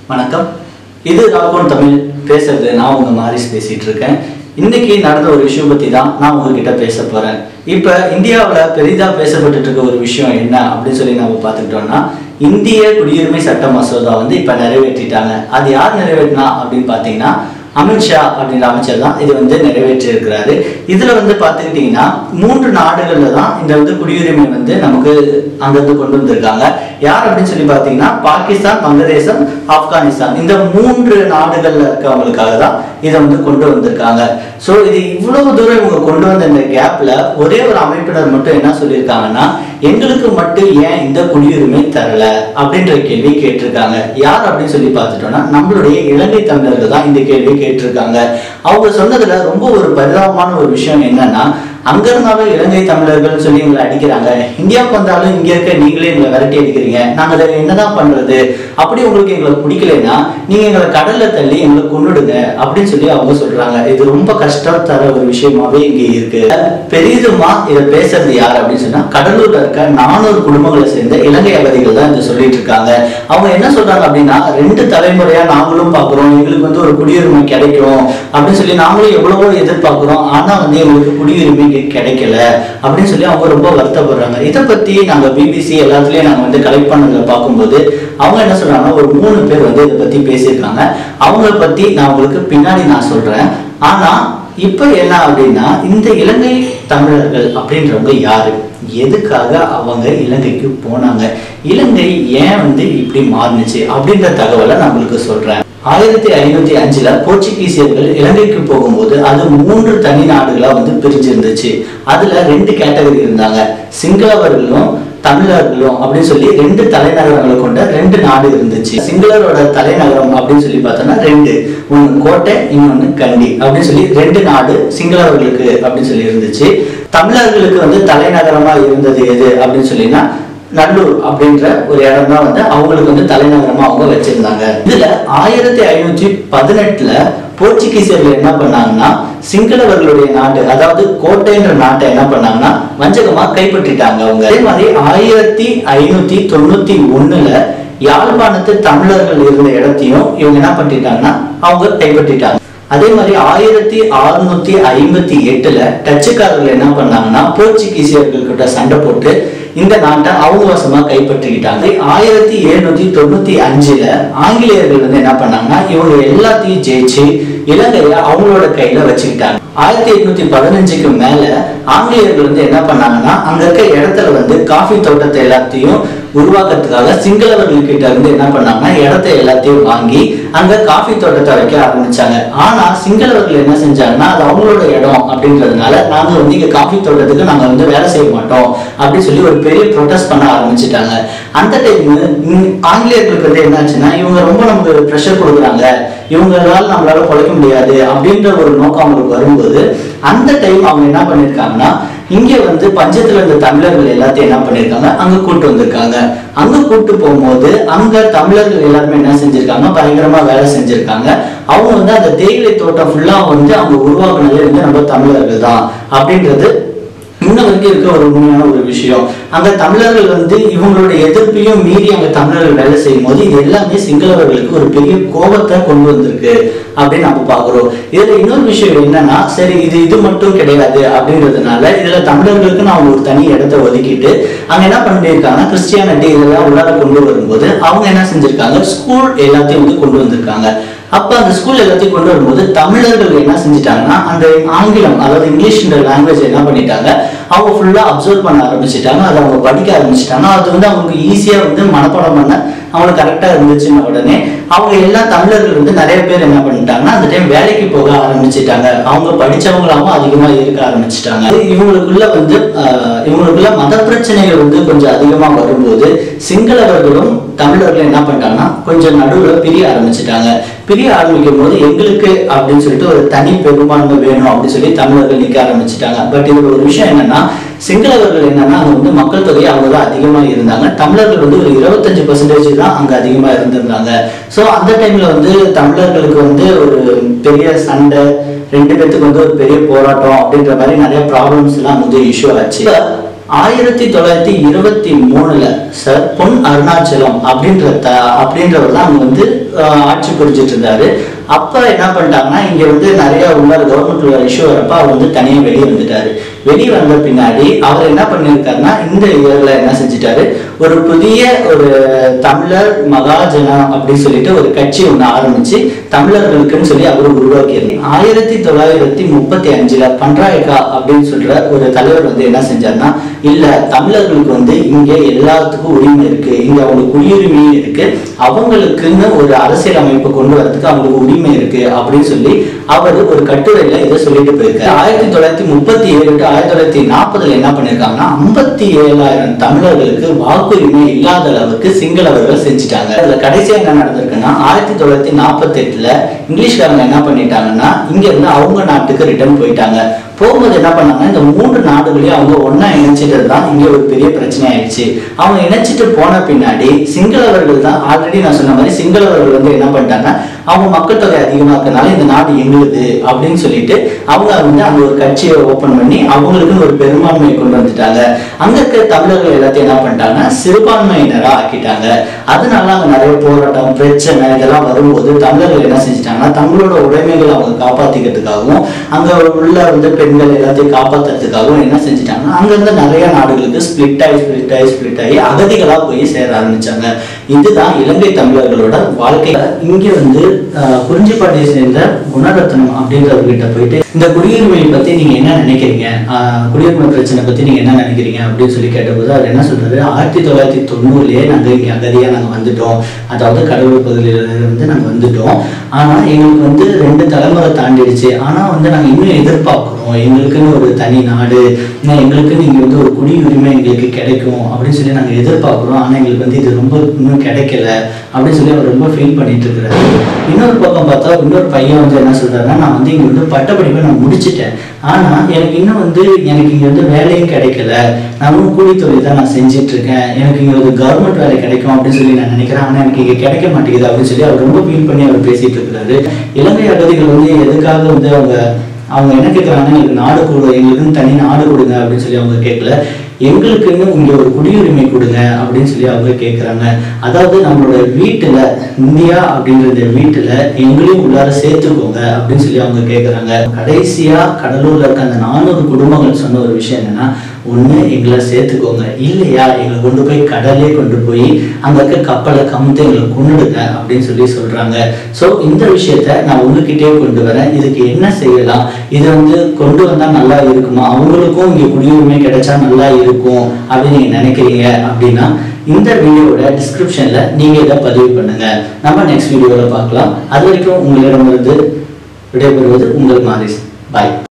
வணக்கம் இது ராகவன் தமிழ் பேசுறது நான் உங்க மாரிஸ் பேசிட்டு இருக்கேன் இன்னைக்கு நடந்த ஒரு விஷயம் பத்தி தான் நான் உங்ககிட்ட பேச போறேன் இப்ப இந்தியாவுல பெரிதா பேசப்பட்டுட்டு இருக்க ஒரு விஷயம் என்ன அப்படின்னு சொல்லி நம்ம பார்த்துக்கிட்டோம்னா இந்திய குடியுரிமை சட்ட மசோதா வந்து இப்ப நிறைவேற்றிட்டாங்க அது யார் நிறைவேற்றினா அப்படின்னு பார்த்தீங்கன்னா அமித்ஷா அப்படின்ற அமைச்சர் தான் இது வந்து நிறைவேற்றி இருக்கிறாரு இதுல வந்து பார்த்துக்கிட்டிங்கன்னா மூன்று நாடுகள்ல தான் இந்த வந்து குடியுரிமை வந்து நமக்கு அங்கிருந்து கொண்டு வந்திருக்காங்க யார் அப்படின்னு சொல்லி பார்த்தீங்கன்னா பாகிஸ்தான் வங்கதேசம் ஆப்கானிஸ்தான் இந்த மூன்று நாடுகள்ல இருக்கவங்களுக்காக தான் இதை வந்து கொண்டு வந்திருக்காங்க ஸோ இது இவ்வளவு தூரம் இவங்க கொண்டு வந்த இந்த கேப்ல ஒரே ஒரு அமைப்பினர் மட்டும் என்ன சொல்லியிருக்காங்கன்னா எங்களுக்கு மட்டும் ஏன் இந்த குடியுரிமை தரல அப்படின்ற கேள்வி கேட்டிருக்காங்க யார் அப்படின்னு சொல்லி பார்த்துட்டோம்னா நம்மளுடைய இலங்கை தமிழர்கள் தான் இந்த கேள்வி கேட்டிருக்காங்க அவங்க சொன்னதுல ரொம்ப ஒரு பரிதாபமான ஒரு விஷயம் என்னன்னா அங்க இருந்தாலும் இலங்கை தமிழர்கள் சொல்லி எங்களை அடிக்கிறாங்க இந்தியாவுக்கு வந்தாலும் இங்க இருக்க நீங்களே எங்களை விரட்டி அடிக்கிறீங்க நாங்க அதை என்னதான் பண்றது அப்படி உங்களுக்கு எங்களை பிடிக்கலைன்னா நீங்க எங்களை கடல்ல தள்ளி எங்களை கொண்டுடுங்க அப்படின்னு சொல்லி அவங்க சொல்றாங்க இது ரொம்ப கஷ்டம் தர ஒரு விஷயமாவே இங்க இருக்கு பெரிதுமா இதை பேசுறது யார் அப்படின்னு சொன்னா கடலூர்ல இருக்க நானூறு குடும்பங்களை சேர்ந்த இலங்கை அகதிகள் தான் இதை சொல்லிட்டு இருக்காங்க அவங்க என்ன சொல்றாங்க அப்படின்னா ரெண்டு தலைமுறையா நாங்களும் பாக்குறோம் எங்களுக்கு வந்து ஒரு குடியுரிமை கிடைக்கும் அப்படின்னு சொல்லி நாங்களும் எவ்வளவோ எதிர்பார்க்கிறோம் ஆனா வந்து எங்களுக்கு குடியுரிமை இங்க கிடைக்கல அப்படின்னு சொல்லி அவங்க ரொம்ப வருத்தப்படுறாங்க இதை பத்தி நாங்க பிபிசி எல்லாத்துலயும் நாங்க வந்து கலெக்ட் பண்ணதுல பார்க்கும்போது அவங்க என்ன சொல்றாங்கன்னா ஒரு மூணு பேர் வந்து இதை பத்தி பேசியிருக்காங்க அவங்கள பத்தி நான் உங்களுக்கு பின்னாடி நான் சொல்றேன் ஆனா இப்ப என்ன அப்படின்னா இந்த இலங்கை தமிழர்கள் அப்படின்றவங்க யாரு எதுக்காக அவங்க இலங்கைக்கு போனாங்க இலங்கை ஏன் வந்து இப்படி மாறுனுச்சு அப்படின்ற தகவலை நான் உங்களுக்கு சொல்றேன் ஆயிரத்தி ஐநூத்தி அஞ்சுல போர்ச்சுகீசியர்கள் இலங்கைக்கு போகும்போது அது மூன்று தனி நாடுகளா வந்து பிரிஞ்சிருந்துச்சு அதுல ரெண்டு கேட்டகரி இருந்தாங்க சிங்களவர்களும் தமிழர்களும் அப்படின்னு சொல்லி ரெண்டு தலைநகரங்களை கொண்ட ரெண்டு நாடு இருந்துச்சு சிங்களரோட தலைநகரம் அப்படின்னு சொல்லி பார்த்தோம்னா ரெண்டு ஒன்னு கோட்டை இன்னொன்னு கண்டி அப்படின்னு சொல்லி ரெண்டு நாடு சிங்களவர்களுக்கு அப்படின்னு சொல்லி இருந்துச்சு தமிழர்களுக்கு வந்து தலைநகரமா இருந்தது எது அப்படின்னு சொல்லினா நல்லூர் அப்படின்ற ஒரு இடம் தான் வந்து அவங்களுக்கு வந்து தலைநகரமா அவங்க வச்சிருந்தாங்க இதுல ஆயிரத்தி ஐநூத்தி பதினெட்டுல போர்ச்சுகீசியர்கள் என்ன பண்ணாங்கன்னா சிங்களவர்களுடைய நாடு அதாவது கோட்டைன்ற நாட்டை என்ன பண்ணாங்கன்னா வஞ்சகமா கைப்பற்றிட்டாங்க அவங்க அதே மாதிரி ஆயிரத்தி ஐநூத்தி தொண்ணூத்தி ஒண்ணுல யாழ்ப்பாணத்து தமிழர்கள் இருந்த இடத்தையும் இவங்க என்ன பண்ணிட்டாங்கன்னா அவங்க கைப்பற்றிட்டாங்க அதே மாதிரி ஆயிரத்தி அறுநூத்தி ஐம்பத்தி எட்டுல டச்சுக்காரர்கள் என்ன பண்ணாங்கன்னா போர்ச்சுகீசியர்கள் கிட்ட சண்டை போட்டு இந்த நாட்டை அவங்க வசமா கைப்பற்றிக்கிட்டாங்க ஆயிரத்தி எழுநூத்தி தொண்ணூத்தி அஞ்சுல ஆங்கிலேயர்கள் வந்து என்ன பண்ணாங்கன்னா இவங்க எல்லாத்தையும் ஜெயிச்சு இலங்கைய அவங்களோட கையில வச்சுக்கிட்டாங்க ஆயிரத்தி எட்நூத்தி பதினஞ்சுக்கு மேல ஆங்கிலேயர்கள் வந்து என்ன பண்ணாங்கன்னா அங்க இருக்க இடத்துல வந்து காஃபி தோட்டத்தை எல்லாத்தையும் உருவாக்குறதுக்காக சிங்களவர்கள் கிட்ட இருந்து என்ன பண்ணாங்கன்னா இடத்தை எல்லாத்தையும் வாங்கி அங்க காஃபி தோட்டத்தை வைக்க ஆரம்பிச்சாங்க ஆனா சிங்களவர்கள் என்ன செஞ்சாங்கன்னா அது அவங்களோட இடம் அப்படின்றதுனால நாங்க வந்து இங்க காஃபி தோட்டத்துக்கு நாங்க வந்து வேலை செய்ய மாட்டோம் அப்படின்னு சொல்லி ஒரு பெரிய ப்ரொடெஸ்ட் பண்ண ஆரம்பிச்சிட்டாங்க அந்த டைம் ஆங்கிலேயர்களுக்கு வந்து என்னாச்சுன்னா இவங்க ரொம்ப நமக்கு ப்ரெஷர் கொடுக்குறாங்க இவங்களால நம்மளால பொழைக்க முடியாது அப்படின்ற ஒரு நோக்கம் அவங்களுக்கு வரும்போது அந்த டைம் அவங்க என்ன பண்ணிருக்காங்கன்னா இங்க வந்து பஞ்சத்துல இருந்த தமிழர்கள் எல்லாத்தையும் என்ன பண்ணிருக்காங்க அங்க கூட்டு வந்திருக்காங்க அங்க கூட்டு போகும்போது அங்க தமிழர்கள் எல்லாருமே என்ன செஞ்சிருக்காங்க பயங்கரமா வேலை செஞ்சிருக்காங்க அவங்க வந்து அந்த தேயிலை தோட்டம் ஃபுல்லா வந்து அவங்க உருவாக்குனதே வந்து நம்ம தமிழர்கள் தான் அப்படின்றது இன்ன வரைக்கும் இருக்க ஒரு உண்மையான ஒரு விஷயம் அங்க தமிழர்கள் வந்து இவங்களோட எதிர்ப்பையும் மீறி அங்க தமிழர்கள் வேலை செய்யும் போது இது எல்லாமே சிங்களவர்களுக்கு ஒரு பெரிய கோபத்தை கொண்டு வந்திருக்கு அப்படின்னு நம்ம பாக்குறோம் இதுல இன்னொரு விஷயம் என்னன்னா சரி இது இது மட்டும் கிடையாது அப்படின்றதுனால இதுல தமிழர்களுக்கு அவங்க ஒரு தனி இடத்தை ஒதுக்கிட்டு அங்க என்ன பண்ணிருக்காங்க கிறிஸ்டியானிட்டி இதெல்லாம் உள்ளார கொண்டு வரும்போது அவங்க என்ன செஞ்சிருக்காங்க ஸ்கூல் எல்லாத்தையும் வந்து கொண்டு வந்திருக்காங்க அப்ப அந்த ஸ்கூல் எல்லாத்தையும் கொண்டு வரும்போது தமிழர்கள் என்ன செஞ்சுட்டாங்கன்னா அந்த ஆங்கிலம் அதாவது இங்கிலீஷ்ன்ற லாங்குவேஜ் என்ன பண்ணிட்டாங்க அவங்க ஃபுல்லா அப்சர்வ் பண்ண ஆரம்பிச்சிட்டாங்க அதை அவங்க படிக்க ஆரம்பிச்சிட்டாங்க அது வந்து அவங்களுக்கு ஈஸியா வந்து மனப்பாடம் பண்ண அவங்களுக்கு கரெக்டா இருந்துச்சுன்னு உடனே அவங்க எல்லா தமிழர்கள் வந்து நிறைய பேர் என்ன பண்ணிட்டாங்கன்னா அந்த டைம் வேலைக்கு போக ஆரம்பிச்சிட்டாங்க அவங்க படிச்சவங்களாவும் அதிகமா இருக்க ஆரம்பிச்சிட்டாங்க இவங்களுக்குள்ள வந்து ஆஹ், இவங்களுக்குள்ள மத பிரச்சனைகள் வந்து கொஞ்சம் அதிகமா வரும்போது சிங்களவர்களும் தமிழர்களும் என்ன பண்ணிட்டாங்கன்னா கொஞ்சம் நடுவில் பிரிய ஆரம்பிச்சிட்டாங்க பிரிய ஆரம்பிக்கும் போது எங்களுக்கு அப்படின்னு சொல்லிட்டு ஒரு தனி பெரும்பான்மை வேணும் அப்படின்னு சொல்லி தமிழர்கள் நிற்க ஆரம்பிச்சிட்டாங்க பட் இதுல ஒரு விஷயம் என்னன்னா சிங்களவர்கள் என்னன்னா அங்க வந்து மக்கள் தொகை அவங்க தான் அதிகமா இருந்தாங்க தமிழர்கள் வந்து ஒரு இருபத்தஞ்சு பர்சன்டேஜ் தான் அங்க அதிகமா இருந்திருந்தாங்க ஸோ அந்த டைம்ல வந்து தமிழர்களுக்கு வந்து ஒரு பெரிய சண்டை ரெண்டு பேத்துக்கு வந்து ஒரு பெரிய போராட்டம் அப்படின்ற மாதிரி நிறைய ப்ராப்ளம்ஸ் எல்லாம் வந்து இஷ்யூ ஆச்சு இப்ப ஆயிரத்தி தொள்ளாயிரத்தி இருபத்தி மூணுல சார் பொன் அருணாச்சலம் அப்படின்ற த அப்படின்றவர் தான் அங்க வந்து ஆஹ், ஆட்சி புரிஞ்சிட்டு இருந்தாரு அப்ப என்ன பண்ணிட்டாங்கன்னா இங்க வந்து நிறைய உள்ள கவர்மெண்ட் உள்ள இஷ்யூ வரப்ப அவர் வந்து தனியா வெளியே வந்துட்டாரு வெளியே வந்த பின்னாடி அவர் என்ன பண்ணியிருக்காருன்னா இந்த இயர்ல என்ன செஞ்சுட்டாரு ஒரு புதிய ஒரு தமிழர் மகாஜனா அப்படின்னு சொல்லிட்டு ஒரு கட்சி ஒண்ணு ஆரம்பிச்சு தமிழர்களுக்குன்னு சொல்லி அவர் உருவாக்கியிருந்தார் ஆயிரத்தி தொள்ளாயிரத்தி முப்பத்தி அஞ்சுல பன்ராயக்கா அப்படின்னு சொல்ற ஒரு தலைவர் வந்து என்ன செஞ்சாருன்னா இல்ல தமிழர்களுக்கு வந்து இங்க எல்லாத்துக்கும் உரிமை இருக்கு இங்க அவங்களுக்கு குடியுரிமையும் இருக்கு அவங்களுக்குன்னு ஒரு அரசியல் அமைப்பு கொண்டு வரதுக்கு அவங்களுக்கு உரிமை இருக்கு அப்படின்னு சொல்லி அவர் ஒரு கட்டுரையில இதை சொல்லிட்டு போயிருக்காரு ஆயிரத்தி தொள்ளாயிரத்தி முப்பத்தி ஏழு டு ஆயிரத்தி தொள்ளாயிரத்தி நாற்பதுல என்ன பண்ணிருக்காங்கன்னா ஐம்பத்தி ஏழாயிரம் தமிழர்களுக்கு வாக்குரிமை இல்லாத அளவுக்கு சிங்களவர்கள் செஞ்சுட்டாங்க அதுல கடைசியா என்ன நடந்திருக்குன்னா ஆயிரத்தி தொள்ளாயிரத்தி நாற்பத்தி எட்டுல இங்கிலீஷ்காரங்க என்ன பண்ணிட்டாங்கன்னா இங்க இருந்து அவங்க நாட்டுக்கு ரிட்டர்ன் போயிட்டாங்க போகும்போது என்ன பண்ணாங்கன்னா இந்த மூன்று நாடுகளையும் அவங்க ஒண்ணா இணைச்சிட்டு தான் இங்க ஒரு பெரிய பிரச்சனை ஆயிடுச்சு அவங்க இணைச்சிட்டு போன பின்னாடி சிங்களவர்கள் தான் ஆல்ரெடி நான் சொன்ன மாதிரி சிங்களவர்கள் வந்து என்ன பண்ணிட்டாங்க அவங்க மக்கள் தொகை அதிகமா இருக்கனால இந்த நாடு எங்களுது அப்படின்னு சொல்லிட்டு அவங்க வந்து அங்க ஒரு கட்சியை ஓபன் பண்ணி அவங்களுக்குன்னு ஒரு பெரும்பான்மையை கொண்டு வந்துட்டாங்க அங்க இருக்க தமிழர்கள் எல்லாத்தையும் என்ன பண்ணிட்டாங்க சிறுபான்மையினரா ஆக்கிட்டாங்க அதனால அங்க நிறைய போராட்டம் பிரச்சனை இதெல்லாம் வரும்போது தமிழர்கள் என்ன செஞ்சுட்டாங்கன்னா தங்களோட உடைமைகளை அவங்க காப்பாத்திக்கிறதுக்காகவும் அங்க உள்ள வந்து பெண்கள் எல்லாத்தையும் காப்பாத்துறதுக்காகவும் என்ன செஞ்சுட்டாங்கன்னா அங்க இருந்து நிறைய நாடுகளுக்கு ஸ்பிளிட் ஆகி ஸ்பிளிட் ஆகி ஸ்பிளிட் ஆகி அகதிகளா போய் சேர ஆரம்பிச்சாங்க இதுதான் இலங்கை தமிழர்களோட வாழ்க்கை இங்க வந்து ஆஹ், குறிஞ்சிப்பாடியை சேர்ந்த குணரத்னம் அப்படின்றவர்கிட்ட போயிட்டு இந்த குடியுரிமை பத்தி நீங்க என்ன நினைக்கிறீங்க ஆஹ், குடியுரிமை பிரச்சனை பத்தி நீங்க என்ன நினைக்கிறீங்க அப்படின்னு சொல்லி கேட்டபோது அவர் என்ன சொல்றாரு ஆயிரத்தி தொள்ளாயிரத்தி தொண்ணூறுலயே நாங்க இங்க அகதியா நாங்க வந்துட்டோம் அதாவது கடவுள் பகுதியில இருந்து நாங்க வந்துட்டோம் ஆனா எங்களுக்கு வந்து ரெண்டு தலைமுறை தாண்டிடுச்சு ஆனா வந்து நாங்க இன்னும் எதிர்பார்க்கிறோம் எங்களுக்குன்னு ஒரு தனி நாடு இன்னும் எங்களுக்குன்னு இங்க வந்து ஒரு குடியுரிமை எங்களுக்கு கிடைக்கும் அப்படின்னு சொல்லி நாங்க எதிர்பார்க்கிறோம் ஆனா எங்களுக்கு வந்து இது ரொம்ப இன்னும் கிடைக்கல அப்படின்னு சொல்லி அவர் ரொம்ப ஃபீல் பண்ணிட்டு இருக்கிறாரு இன்னொரு பக்கம் பார்த்தா இன்னொரு பையன் வந்து என்ன சொல்றாருன்னா நான் வந்து இங்க வந்து பட்டப்படிப்பை நான் முடிச்சிட்டேன் ஆனா எனக்கு இன்னும் வந்து எனக்கு இங்க வந்து வேலையும் கிடைக்கல நான் இன்னும் கூலி தொழில் தான் நான் செஞ்சுட்டு இருக்கேன் எனக்கு இங்க ஒரு கவர்மெண்ட் வேலை கிடைக்கும் அப்படின்னு சொல்லி நான் நினைக்கிறேன் ஆனா எனக்கு இங்க கிடைக்க மாட்டேங்குது அப்படின்னு சொல்லி அவர் ரொம்ப ஃபீல் பண்ணி அவர் பேசிட்டு இருக்கிறாரு இலங்கை அகதிகள் வந்து எதுக்காக வந்து அவங்க அவங்க என்ன கேட்குறாங்கன்னா எங்களுக்கு நாடு கொடு எங்களுக்குன்னு தனி நாடு கொடுங்க அப்படின்னு சொல்லி அவங்க கேட்கல எங்களுக்குன்னு இங்க ஒரு குடியுரிமை கொடுங்க அப்படின்னு சொல்லி அவங்க கேட்குறாங்க அதாவது நம்மளோட வீட்டுல இந்தியா அப்படின்ற இந்த வீட்டுல எங்களையும் உள்ளார சேர்த்துக்கோங்க அப்படின்னு சொல்லி அவங்க கேட்குறாங்க கடைசியா கடலூர்ல இருக்க அந்த நானூறு குடும்பங்கள் சொன்ன ஒரு விஷயம் என்னன்னா ஒண்ணு எங்களை சேர்த்துக்கோங்க இல்லையா எங்களை கொண்டு போய் கடலே கொண்டு போய் அங்க இருக்க கப்பலை கமுத்து எங்களை கொண்டுடுங்க அப்படின்னு சொல்லி சொல்றாங்க ஸோ இந்த விஷயத்த நான் உங்ககிட்டயே கொண்டு வரேன் இதுக்கு என்ன செய்யலாம் இது வந்து கொண்டு வந்தா நல்லா இருக்குமா அவங்களுக்கும் இங்க குடியுரிமை கிடைச்சா நல்லா இருக்கும் அப்படின்னு நீங்க நினைக்கிறீங்க அப்படின்னா இந்த வீடியோவோட டிஸ்கிரிப்ஷன்ல நீங்க இதை பதிவு பண்ணுங்க நம்ம நெக்ஸ்ட் வீடியோல பார்க்கலாம் அது வரைக்கும் உங்களிடமிருந்து விடைபெறுவது உங்கள் மாரிஸ் பாய்